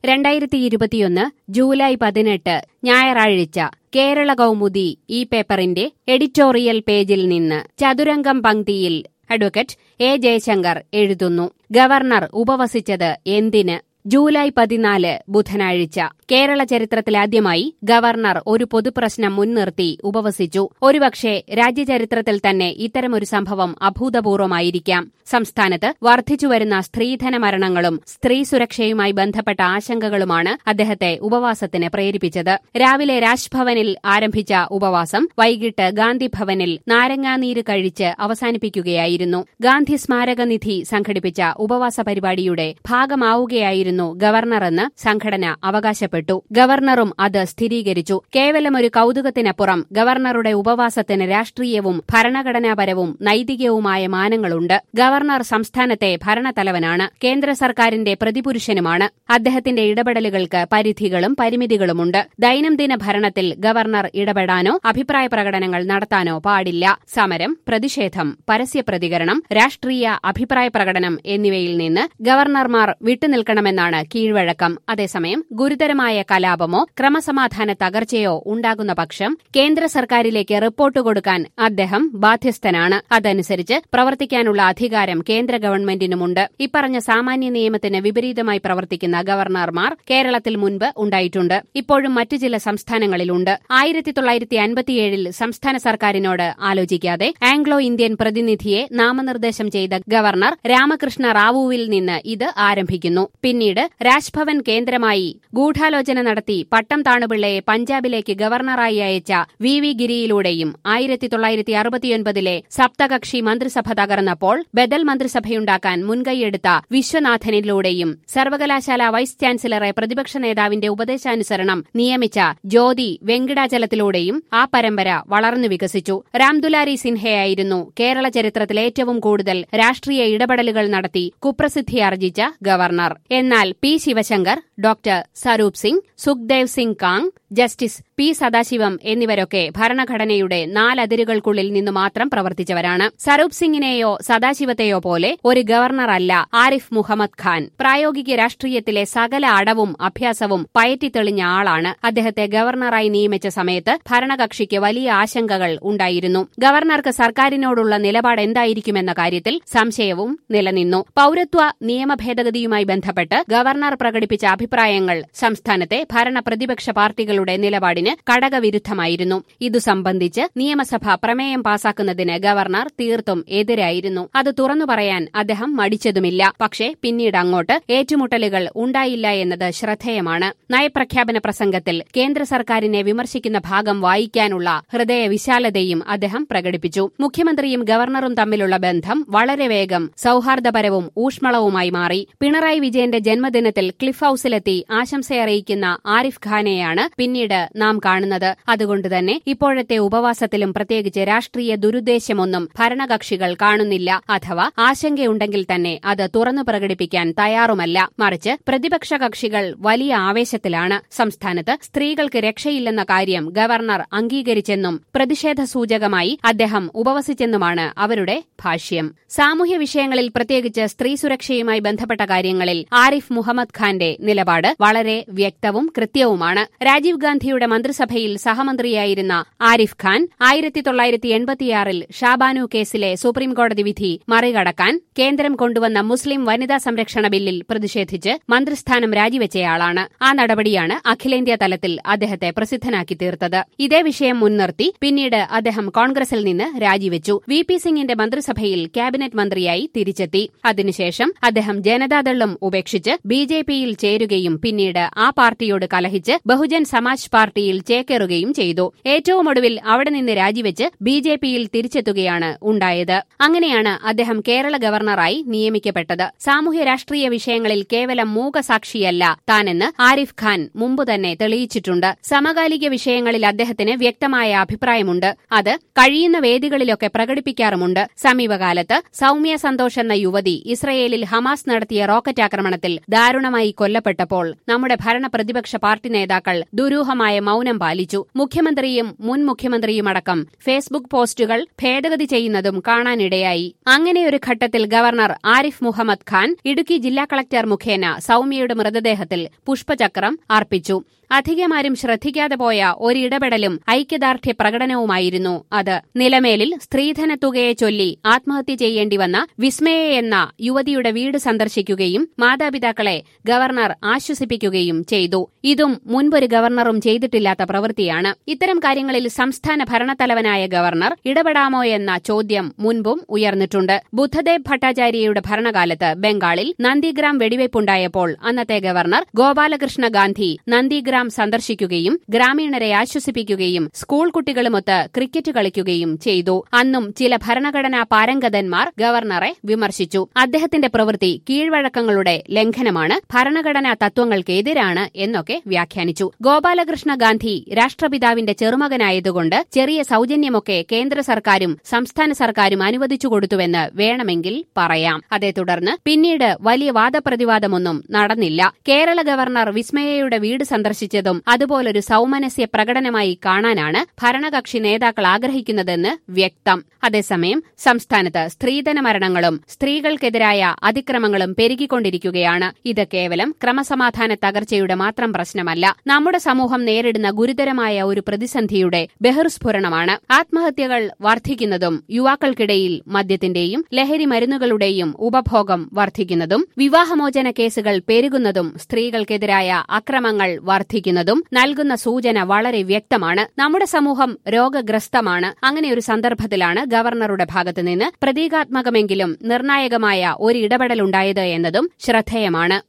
രണ്ടായിരത്തി ഇരുപത്തിയൊന്ന് ജൂലൈ പതിനെട്ട് ഞായറാഴ്ച കേരള കൗമുദി ഈ പേപ്പറിന്റെ എഡിറ്റോറിയൽ പേജിൽ നിന്ന് ചതുരംഗം പങ്ക്തിയിൽ അഡ്വക്കേറ്റ് എ ജയശങ്കർ എഴുതുന്നു ഗവർണർ ഉപവസിച്ചത് എന്തിന് ജൂലൈ പതിനാല് ബുധനാഴ്ച കേരള ചരിത്രത്തിലാദ്യമായി ഗവർണർ ഒരു പൊതുപ്രശ്നം മുൻനിർത്തി ഉപവസിച്ചു ഒരുപക്ഷെ രാജ്യചരിത്രത്തിൽ തന്നെ ഇത്തരമൊരു സംഭവം അഭൂതപൂർവമായിരിക്കാം സംസ്ഥാനത്ത് വർദ്ധിച്ചുവരുന്ന സ്ത്രീധന മരണങ്ങളും സ്ത്രീ സുരക്ഷയുമായി ബന്ധപ്പെട്ട ആശങ്കകളുമാണ് അദ്ദേഹത്തെ ഉപവാസത്തിന് പ്രേരിപ്പിച്ചത് രാവിലെ രാജ്ഭവനിൽ ആരംഭിച്ച ഉപവാസം വൈകിട്ട് ഗാന്ധി ഭവനിൽ നാരങ്ങാനീര് കഴിച്ച് അവസാനിപ്പിക്കുകയായിരുന്നു ഗാന്ധി സ്മാരക നിധി സംഘടിപ്പിച്ച ഉപവാസ പരിപാടിയുടെ ഭാഗമാവുകയായിരുന്നു ഗവർണറെന്ന് സംഘടന അവകാശപ്പെട്ടു ഗവർണറും അത് സ്ഥിരീകരിച്ചു കേവലം ഒരു കൌതുകത്തിനപ്പുറം ഗവർണറുടെ ഉപവാസത്തിന് രാഷ്ട്രീയവും ഭരണഘടനാപരവും നൈതികവുമായ മാനങ്ങളുണ്ട് ഗവർണർ സംസ്ഥാനത്തെ ഭരണത്തലവനാണ് കേന്ദ്ര സർക്കാരിന്റെ പ്രതിപുരുഷനുമാണ് അദ്ദേഹത്തിന്റെ ഇടപെടലുകൾക്ക് പരിധികളും പരിമിതികളുമുണ്ട് ദൈനംദിന ഭരണത്തിൽ ഗവർണർ ഇടപെടാനോ അഭിപ്രായ പ്രകടനങ്ങൾ നടത്താനോ പാടില്ല സമരം പ്രതിഷേധം പരസ്യ പ്രതികരണം രാഷ്ട്രീയ അഭിപ്രായ പ്രകടനം എന്നിവയിൽ നിന്ന് ഗവർണർമാർ വിട്ടുനിൽക്കണമെന്നാണ് കീഴ്വഴക്കം അതേസമയം ഗുരുതരമായ കലാപമോ ക്രമസമാധാന തകർച്ചയോ ഉണ്ടാകുന്ന പക്ഷം കേന്ദ്ര സർക്കാരിലേക്ക് റിപ്പോർട്ട് കൊടുക്കാൻ അദ്ദേഹം ബാധ്യസ്ഥനാണ് അതനുസരിച്ച് പ്രവർത്തിക്കാനുള്ള അധികാരം കേന്ദ്ര ഗവൺമെന്റിനുമുണ്ട് ഇപ്പറഞ്ഞ സാമാന്യ നിയമത്തിന് വിപരീതമായി പ്രവർത്തിക്കുന്ന ഗവർണർമാർ കേരളത്തിൽ മുൻപ് ഉണ്ടായിട്ടുണ്ട് ഇപ്പോഴും മറ്റു ചില സംസ്ഥാനങ്ങളിലുണ്ട് ആയിരത്തി തൊള്ളായിരത്തി അൻപത്തിയേഴിൽ സംസ്ഥാന സർക്കാരിനോട് ആലോചിക്കാതെ ആംഗ്ലോ ഇന്ത്യൻ പ്രതിനിധിയെ നാമനിർദ്ദേശം ചെയ്ത ഗവർണർ രാമകൃഷ്ണ റാവുവിൽ നിന്ന് ഇത് ആരംഭിക്കുന്നു പിന്നീട് രാജ്ഭവൻ കേന്ദ്രമായി ഗൂഢാലോചന നടത്തി പട്ടം താണുപിള്ളയെ പഞ്ചാബിലേക്ക് ഗവർണറായി അയച്ച വി വി ഗിരിയിലൂടെയും ആയിരത്തി തൊള്ളായിരത്തി അറുപത്തിയൊൻപതിലെ സപ്തകക്ഷി മന്ത്രിസഭ തകർന്നപ്പോൾ ബദൽ മന്ത്രിസഭയുണ്ടാക്കാൻ മുൻകൈയെടുത്ത വിശ്വനാഥനിലൂടെയും സർവകലാശാല വൈസ് ചാൻസലറെ പ്രതിപക്ഷ നേതാവിന്റെ ഉപദേശാനുസരണം നിയമിച്ച ജ്യോതി വെങ്കിടാചലത്തിലൂടെയും ആ പരമ്പര വളർന്നു വികസിച്ചു രാംദുലാരി സിൻഹയായിരുന്നു കേരള ചരിത്രത്തിൽ ഏറ്റവും കൂടുതൽ രാഷ്ട്രീയ ഇടപെടലുകൾ നടത്തി കുപ്രസിദ്ധിയാർജിച്ച ഗവർണർ എന്നാൽ P Sivasankar doctor Sarup Singh Sukhdev Singh Kang justice P Sadasivam എന്നിവരൊക്കെ ഭരണഘടനയുടെ നാലതിരുകൾക്കുള്ളിൽ നിന്ന് മാത്രം പ്രവർത്തിച്ചവരാണ് സരൂപ് സിംഗിനെയോ സദാശിവത്തെയോ പോലെ ഒരു ഗവർണറല്ല ആരിഫ് മുഹമ്മദ് ഖാൻ പ്രായോഗിക രാഷ്ട്രീയത്തിലെ സകല അടവും അഭ്യാസവും പയറ്റിത്തെളിഞ്ഞ ആളാണ് അദ്ദേഹത്തെ ഗവർണറായി നിയമിച്ച സമയത്ത് ഭരണകക്ഷിക്ക് വലിയ ആശങ്കകൾ ഉണ്ടായിരുന്നു ഗവർണർക്ക് സർക്കാരിനോടുള്ള നിലപാട് എന്തായിരിക്കുമെന്ന കാര്യത്തിൽ സംശയവും നിലനിന്നു പൌരത്വ നിയമ ഭേദഗതിയുമായി ബന്ധപ്പെട്ട് ഗവർണർ പ്രകടിപ്പിച്ച അഭിപ്രായങ്ങൾ സംസ്ഥാനത്തെ ഭരണ പ്രതിപക്ഷ പാർട്ടികളുടെ നിലപാടിന് കടകവിരുദ്ധമായിരുന്നു ഇതു സംബന്ധിച്ച് നിയമസഭ പ്രമേയം പാസാക്കുന്നതിന് ഗവർണർ തീർത്തും എതിരായിരുന്നു അത് തുറന്നു പറയാൻ അദ്ദേഹം മടിച്ചതുമില്ല പക്ഷേ പിന്നീട് അങ്ങോട്ട് ഏറ്റുമുട്ടലുകൾ ഉണ്ടായില്ല എന്നത് ശ്രദ്ധേയമാണ് നയപ്രഖ്യാപന പ്രസംഗത്തിൽ കേന്ദ്ര സർക്കാരിനെ വിമർശിക്കുന്ന ഭാഗം വായിക്കാനുള്ള ഹൃദയ വിശാലതയും അദ്ദേഹം പ്രകടിപ്പിച്ചു മുഖ്യമന്ത്രിയും ഗവർണറും തമ്മിലുള്ള ബന്ധം വളരെ വേഗം സൌഹാർദ്ദപരവും ഊഷ്മളവുമായി മാറി പിണറായി വിജയന്റെ ജന്മദിനത്തിൽ ക്ലിഫ് ഹൌസിലെത്തി ആശംസയറിയിക്കുന്ന ആരിഫ് ഖാനെയാണ് പിന്നീട് നാം കാണുന്നത് അതുകൊണ്ടുതന്നെ ഇപ്പോഴത്തെ ഉപവാസത്തിലും പ്രത്യേകിച്ച് രാഷ്ട്രീയ ദുരുദ്ദേശമൊന്നും ഭരണകക്ഷികൾ കാണുന്നില്ല അഥവാ ആശങ്കയുണ്ടെങ്കിൽ തന്നെ അത് തുറന്നു പ്രകടിപ്പിക്കാൻ തയ്യാറുമല്ല മറിച്ച് പ്രതിപക്ഷ കക്ഷികൾ വലിയ ആവേശത്തിലാണ് സംസ്ഥാനത്ത് സ്ത്രീകൾക്ക് രക്ഷയില്ലെന്ന കാര്യം ഗവർണർ അംഗീകരിച്ചെന്നും പ്രതിഷേധ സൂചകമായി അദ്ദേഹം ഉപവസിച്ചെന്നുമാണ് അവരുടെ ഭാഷ്യം സാമൂഹ്യ വിഷയങ്ങളിൽ പ്രത്യേകിച്ച് സ്ത്രീ സുരക്ഷയുമായി ബന്ധപ്പെട്ട കാര്യങ്ങളിൽ ആരിഫ് മുഹമ്മദ് ഖാന്റെ നിലപാട് വളരെ വ്യക്തവും കൃത്യവുമാണ് രാജീവ് ഗാന്ധിയുടെ മന്ത്രിസഭയിൽ സഹമന്ത്രിയായിരുന്ന ആരിഫ് ഖാൻ ആയിരത്തി തൊള്ളായിരത്തി എൺപത്തിയാറിൽ ഷാബാനു കേസിലെ സുപ്രീംകോടതി വിധി മറികടക്കാൻ കേന്ദ്രം കൊണ്ടുവന്ന മുസ്ലിം വനിതാ സംരക്ഷണ ബില്ലിൽ പ്രതിഷേധിച്ച് മന്ത്രിസ്ഥാനം രാജിവെച്ചയാളാണ് ആ നടപടിയാണ് അഖിലേന്ത്യാ തലത്തിൽ അദ്ദേഹത്തെ പ്രസിദ്ധനാക്കി തീർത്തത് ഇതേ വിഷയം മുൻനിർത്തി പിന്നീട് അദ്ദേഹം കോൺഗ്രസിൽ നിന്ന് രാജിവെച്ചു വി പി സിംഗിന്റെ മന്ത്രിസഭയിൽ ക്യാബിനറ്റ് മന്ത്രിയായി തിരിച്ചെത്തി അതിനുശേഷം അദ്ദേഹം ജനതാദളും ഉപേക്ഷിച്ച് ബി ജെ പിയിൽ ചേരുകയും പിന്നീട് ആ പാർട്ടിയോട് കലഹിച്ച് ബഹുജൻ സമാജ് പാർട്ടിയിൽ ചേക്കേറുകയും ചെയ്തു ഏറ്റവും ഒടുവിൽ അവിടെ നിന്ന് രാജിവെച്ച് ബി ജെ പിയിൽ തിരിച്ചെത്തുകയാണ് ഉണ്ടായത് അങ്ങനെയാണ് അദ്ദേഹം കേരള ഗവർണറായി നിയമിക്കപ്പെട്ടത് സാമൂഹ്യ രാഷ്ട്രീയ വിഷയങ്ങളിൽ കേവലം മൂകസാക്ഷിയല്ല താനെന്ന് ആരിഫ് ഖാൻ മുമ്പ് തന്നെ തെളിയിച്ചിട്ടുണ്ട് സമകാലിക വിഷയങ്ങളിൽ അദ്ദേഹത്തിന് വ്യക്തമായ അഭിപ്രായമുണ്ട് അത് കഴിയുന്ന വേദികളിലൊക്കെ പ്രകടിപ്പിക്കാറുമുണ്ട് സമീപകാലത്ത് സൌമ്യ സന്തോഷ് എന്ന യുവതി ഇസ്രയേലിൽ ഹമാസ് നടത്തിയ റോക്കറ്റ് ആക്രമണത്തിൽ ദാരുണമായി കൊല്ലപ്പെട്ടപ്പോൾ നമ്മുടെ ഭരണ പ്രതിപക്ഷ പാർട്ടി നേതാക്കൾ ദുരൂഹമായ മൌനം പാലിച്ചു മുഖ്യമന്ത്രിയും മുൻ മുഖ്യമന്ത്രിയുമടക്കം ഫേസ്ബുക്ക് പോസ്റ്റുകൾ ഭേദഗതി ചെയ്യുന്നതും കാണാനിടയായി അങ്ങനെയൊരു ഘട്ടത്തിൽ ഗവർണർ ആരിഫ് മുഹമ്മദ് ഖാൻ ഇടുക്കി ജില്ലാ കളക്ടർ മുഖേന സൌമ്യയുടെ മൃതദേഹത്തിൽ പുഷ്പചക്രം അർപ്പിച്ചു അധികമാരും ശ്രദ്ധിക്കാതെ പോയ ഒരിടപെടലും ഐക്യദാർഢ്യ പ്രകടനവുമായിരുന്നു അത് നിലമേലിൽ സ്ത്രീധന തുകയെ ചൊല്ലി ആത്മഹത്യ ചെയ്യേണ്ടി വന്ന വിസ്മയ എന്ന യുവതിയുടെ വീട് സന്ദർശിക്കുകയും മാതാപിതാക്കളെ ഗവർണർ ആശ്വസിപ്പിക്കുകയും ചെയ്തു ഇതും മുൻപൊരു ഗവർണറും ചെയ്തിട്ടില്ലാത്ത പ്രവൃത്തിയാണ് ഇത്തരം കാര്യങ്ങളിൽ സംസ്ഥാന ഭരണത്തലവനായ ഗവർണർ ഇടപെടാമോ എന്ന ചോദ്യം മുൻപും ഉയർന്നിട്ടുണ്ട് ബുദ്ധദേവ് ഭട്ടാചാര്യയുടെ ഭരണകാലത്ത് ബംഗാളിൽ നന്ദിഗ്രാം വെടിവയ്പുണ്ടായപ്പോൾ അന്നത്തെ ഗവർണർ ഗോപാലകൃഷ്ണ ഗാന്ധി നന്ദിഗ്രാം സന്ദർശിക്കുകയും ഗ്രാമീണരെ ആശ്വസിപ്പിക്കുകയും സ്കൂൾ കുട്ടികളുമൊത്ത് ക്രിക്കറ്റ് കളിക്കുകയും ചെയ്തു അന്നും ചില ഭരണഘടനാ പാരംഗതന്മാർ ഗവർണറെ വിമർശിച്ചു അദ്ദേഹത്തിന്റെ പ്രവൃത്തി കീഴ്വഴക്കങ്ങളുടെ ലംഘനമാണ് ഭരണഘടനാ തത്വങ്ങൾക്കെതിരാണ് എന്നൊക്കെ വ്യാഖ്യാനിച്ചു ഗോപാലകൃഷ്ണ ഗാന്ധി രാഷ്ട്രപിതാവിന്റെ ചെറുമകനായതുകൊണ്ട് ചെറിയ സൌജന്യമൊക്കെ കേന്ദ്ര സർക്കാരും സംസ്ഥാന സർക്കാരും അനുവദിച്ചു കൊടുത്തുവെന്ന് വേണമെങ്കിൽ പറയാം അതേ തുടർന്ന് പിന്നീട് വലിയ വാദപ്രതിവാദമൊന്നും നടന്നില്ല കേരള ഗവർണർ വിസ്മയയുടെ വീട് സന്ദർശിച്ചതും അതുപോലൊരു സൌമനസ്യ പ്രകടനമായി കാണാനാണ് ഭരണകക്ഷി നേതാക്കൾ ആഗ്രഹിക്കുന്നതെന്ന് വ്യക്തം അതേസമയം സംസ്ഥാനത്ത് സ്ത്രീധന മരണങ്ങളും സ്ത്രീകൾക്കെതിരായ അതിക്രമങ്ങളും പെരുകിക്കൊണ്ടിരിക്കുകയാണ് ഇത് കേവലം ക്രമസമാധാന തകർച്ചയുടെ മാത്രം പ്രശ്നമല്ല നമ്മുടെ സമൂഹം നേരിടുന്ന ഗുരുതരമായ ഒരു പ്രതിസന്ധിയുടെ ബഹിർസ്ഫുരണമാണ് ആത്മഹത്യകൾ വർദ്ധിക്കുന്നതും യുവാക്കൾക്കിടയിൽ മദ്യത്തിന്റെയും ലഹരി മരുന്നുകളുടെയും ഉപഭോഗം വർദ്ധിക്കുന്നതും വിവാഹമോചന കേസുകൾ പെരുകുന്നതും സ്ത്രീകൾക്കെതിരായ അക്രമങ്ങൾ വർദ്ധിക്കുന്നതും നൽകുന്ന സൂചന വളരെ വ്യക്തമാണ് നമ്മുടെ സമൂഹം രോഗഗ്രസ്തമാണ് അങ്ങനെ ഒരു സന്ദർഭത്തിലാണ് ഗവർണറുടെ ഭാഗത്തുനിന്ന് പ്രതീകാത്മകമെങ്കിലും നിർണായകമായ ഒരു ഇടപെടലുണ്ടായത് എന്നതും ശ്രദ്ധേയമാണ്